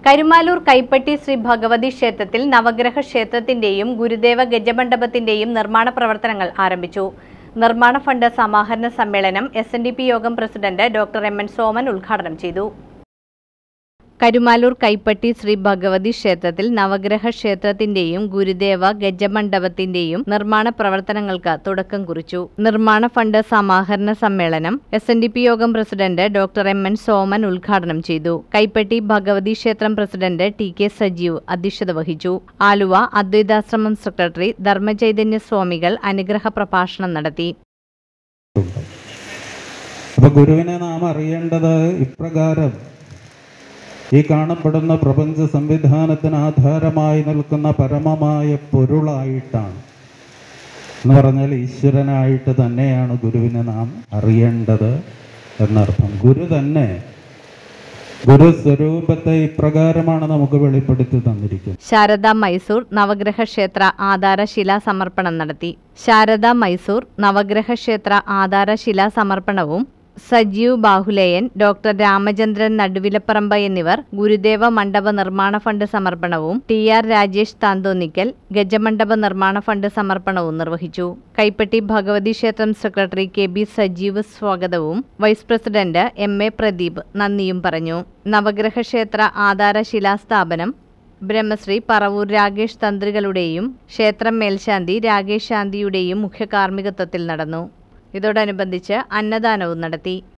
കരുമാലൂർ കൈപ്പട്ടി ശ്രീ ഭഗവതി ക്ഷേത്രത്തിൽ നവഗ്രഹ ക്ഷേത്രത്തിന്റെയും ഗുരുദേവ ഗജമണ്ഡപത്തിന്റെയും നിർമ്മാണ പ്രവർത്തനങ്ങൾ ആരംഭിച്ചു നിർമ്മാണ ഫണ്ട് സമാഹരണ സമ്മേളനം എസ് യോഗം president doctor M N Soman ഉദ്ഘാടനം ചെയ്തു കരുമാലൂർ കൈപ്പട്ടി ശ്രീ ഭഗവതി ക്ഷേത്രത്തിൽ നവഗ്രഹ ക്ഷേത്രത്തിന്റെയും ഗുരുദേവ ഗജമണ്ഡപത്തിന്റെയും നിർമ്മാണ പ്രവർത്തനങ്ങൾക്ക് തുടക്കം കുറിച്ചു നിർമ്മാണ ഫണ്ട് സമാഹരണ സമ്മേളനം എസ് എൻ ഡി പി യോഗം president doctor M N Soman ഉദ്ഘാടനം ചെയ്തു കൈപ്പട്ടി ഭഗവതി ക്ഷേത്രം പ്രസിഡന്റ് ടി കെ സജീവ് അധ്യക്ഷത വഹിച്ചു ആലുവ അദ്വൈതാശ്രമം സെക്രട്ടറി ധർമ്മചൈതന്യ സ്വാമികൾ അനുഗ്രഹ പ്രഭാഷണം നടത്തി ഉണ്ട് അപ്പൊ ഗുരുവിനെ നാം അറിയേണ്ടത് ഇപ്രകാരം ഈ കാണപ്പെടുന്ന പ്രപഞ്ച സംവിധാനത്തിന് ആധാരമായി നിൽക്കുന്ന പരമമായ പൊരുളായിട്ടാണ് എന്ന് പറഞ്ഞാൽ ഈശ്വരനായിട്ട് തന്നെയാണ് ഗുരുവിനെ നാം അറിയേണ്ടത് എന്നർത്ഥം ഗുരു തന്നെ ഗുരു സ്വരൂപത്തെ ഇപ്രകാരമാണ് നമുക്ക് വെളിപ്പെടുത്തി തന്നിരിക്കുന്നത് ശാരദ മൈസൂർ നവഗ്രഹ ക്ഷേത്ര ആധാര ശിലാ സമർപ്പണം നടത്തി ശാരദ മൈസൂർ നവഗ്രഹ ക്ഷേത്ര ആധാര ശിലാ സമർപ്പണവും സജീവ് ബാഹുലേയൻ ഡോക്ടർ രാമചന്ദ്രൻ നടുവിലപ്പറമ്പ് എന്നിവർ ഗുരുദേവ മണ്ഡപ നിർമ്മാണ ഫണ്ട് സമർപ്പണവും ടി ആർ രാജേഷ് താന്തോന്നിക്കൽ ഗജമണ്ഡപ നിർമ്മാണ ഫണ്ട് സമർപ്പണവും നിർവഹിച്ചു കൈപ്പട്ടി ഭഗവതി ക്ഷേത്രം സെക്രട്ടറി കെ ബി സജീവ് സ്വാഗതവും vice president M A Pradeep നന്ദിയും പറഞ്ഞു നവഗ്രഹ ക്ഷേത്ര ആധാര ശിലാസ്ഥാപനം ബ്രഹ്മശ്രീ പറവൂർ രാകേഷ് തന്ത്രികളുടെയും ക്ഷേത്രം മേൽശാന്തി രാകേഷ് ശാന്തിയുടെയും മുഖ്യ കാർമ്മികത്വത്തിൽ നടന്നു ഇതോടനുബന്ധിച്ച് അന്നദാനവും നടത്തി